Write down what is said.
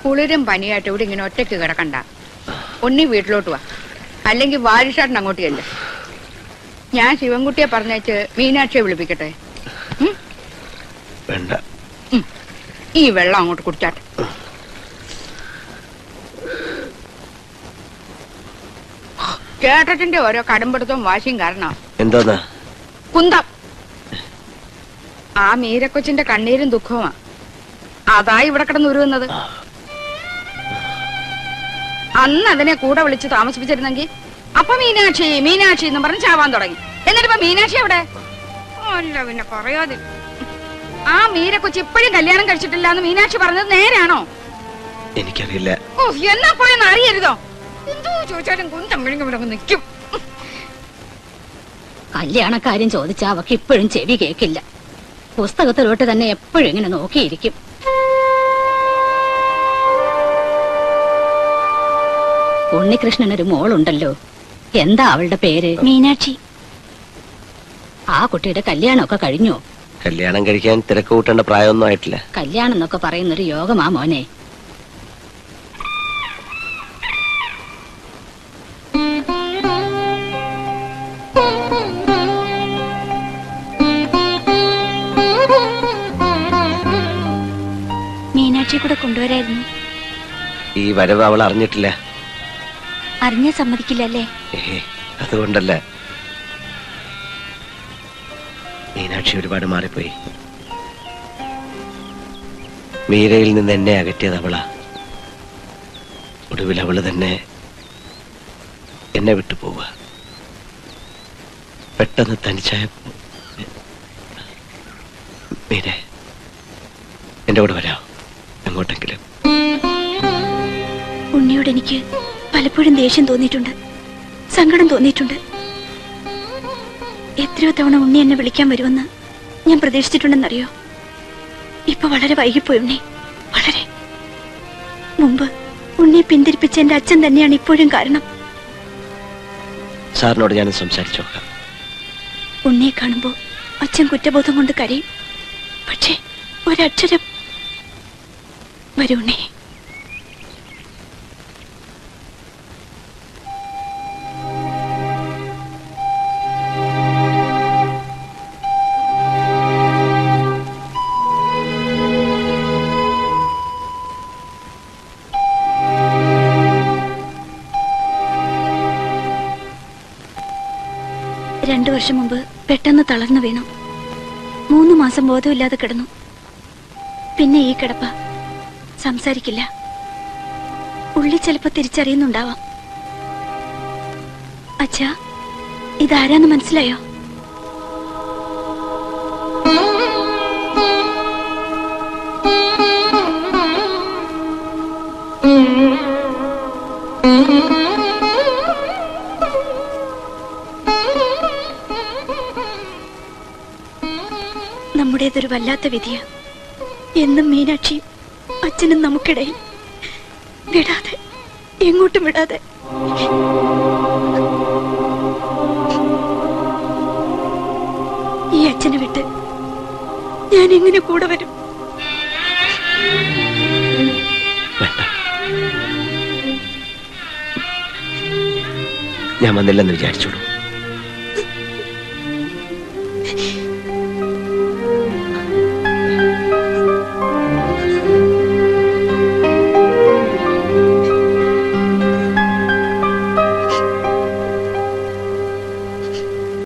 കുളിരും പനിയായിട്ട് ഇവിടെ ഇങ്ങനെ ഒറ്റയ്ക്ക് കിടക്കണ്ട ഉണ്ണി വീട്ടിലോട്ട് വാ അല്ലെങ്കിൽ വാരിഷാട്ടിന് അങ്ങോട്ട് ചെല്ല ഞാൻ ശിവൻകുട്ടിയെ പറഞ്ഞേച്ച് മീനാക്ഷിയെ വിളിപ്പിക്കട്ടെ ഉം? വേണ്ട ഈ വെള്ളം അങ്ങോട്ട് കുടിച്ചാട്ടെ ചേട്ടത്തിന്റെ ഓരോ കടുംപിടുത്തവും വാശിയും കാരണം എന്തോന്നാ കുന്തം ആ മീരക്കൊച്ചിന്റെ കണ്ണീരും ദുഃഖവുമാ അതാ ഇവിടെ കിടന്ന് ഉരുവുന്നത് അന്ന് അതിനെ കൂടെ വിളിച്ച് താമസിപ്പിച്ചിരുന്നെങ്കിൽ അപ്പൊ മീനാക്ഷി മീനാക്ഷി എന്ന് പറഞ്ഞ് ചാവാൻ തുടങ്ങി എന്നിട്ടിപ്പോ മീനാക്ഷി എവിടെ അല്ല പിന്നെ പറയാതെ ആ മീരക്കൊച്ചി ഇപ്പോഴും കല്യാണം കഴിച്ചിട്ടില്ല എന്ന് മീനാക്ഷി പറഞ്ഞത് നേരാണോ എനിക്കറിയില്ല ഓ എന്നാ പോയെന്ന് അറിയരുതോ എന്തോ ചോദിച്ചാലും കുന്തം വിഴുങ്ങി ഇവിടെ നിൽക്കും കല്യാണക്കാര്യം ചോദിച്ചാ അവക്ക് ഇപ്പോഴും ചെവി കേക്കില്ല പുസ്തകത്തിലോട്ട് തന്നെ എപ്പോഴും ഇങ്ങനെ നോക്കിയിരിക്കും ഉണ്ണികൃഷ്ണനൊരു മോളുണ്ടല്ലോ എന്താ അവളുടെ പേര് മീനാക്ഷി ആ കുട്ടിയുടെ കല്യാണമൊക്കെ കഴിഞ്ഞോ കല്യാണം കഴിക്കാൻ തിരക്ക് കൂട്ടേണ്ട പ്രായമൊന്നും ആയിട്ടില്ല കല്യാണം എന്നൊക്കെ പറയുന്നൊരു യോഗമാ മോനെ മീനാക്ഷിയെ കൂടെ കൊണ്ടുവരായിരുന്നു ഈ വരവ് അവൾ അറിഞ്ഞിട്ടില്ല അറിഞ്ഞാ സമ്മതിക്കില്ലല്ലേ ഏഹ്, അതുകൊണ്ടല്ല മീനാക്ഷി ഒരുപാട് മാറിപ്പോയി മീരയിൽ നിന്ന് എന്നെ അകറ്റിയത് അവളാ ഒടുവിൽ അവള് തന്നെ എന്നെ വിട്ടു പോവുക പെട്ടെന്ന് തനിച്ചായപ്പോ മീരെ എന്റെ കൂടെ വരാം എങ്ങോട്ടെങ്കിലും ഉണ്ണിയോട് എനിക്ക് പലപ്പോഴും ദേഷ്യം തോന്നിയിട്ടുണ്ട് സങ്കടം തോന്നിയിട്ടുണ്ട് എത്രയോ തവണ ഉണ്ണി എന്നെ വിളിക്കാൻ വരുമെന്ന് ഞാൻ പ്രതീക്ഷിച്ചിട്ടുണ്ടെന്നറിയോ ഇപ്പൊ വളരെ വൈകിപ്പോയി ഉണ്ണി വളരെ മുമ്പ് ഉണ്ണിയെ പിന്തിരിപ്പിച്ച എന്റെ അച്ഛൻ തന്നെയാണ് ഇപ്പോഴും കാരണം സാറിനോട് ഞാൻ സംസാരിച്ചു നോക്കാം ഉണ്ണിയെ കാണുമ്പോ അച്ഛൻ കുറ്റബോധം കൊണ്ട് കരയും പക്ഷേ ഒരക്ഷരം വരൂ ഉണ്ണി രണ്ടു വർഷം മുമ്പ് പെട്ടെന്ന് തളർന്നു വീണു മൂന്ന് മാസം ബോധമില്ലാതെ കിടന്നു പിന്നെ ഈ കിടപ്പ സംസാരിക്കില്ല ഉള്ളി ചിലപ്പോ തിരിച്ചറിയുന്നുണ്ടാവാം അച്ഛാ ഇതാരാന്ന് മനസ്സിലായോ നമ്മുടേതൊരു വല്ലാത്ത വിധിയ എന്നും മീനാക്ഷി അച്ഛനും നമുക്കിടയിൽ വിടാതെ എങ്ങോട്ടും വിടാതെ ഈ അച്ഛനെ വിട്ട് ഞാൻ എങ്ങനെ കൂടെ വരും ഞാൻ വന്നില്ലെന്ന് വിചാരിച്ചോളൂ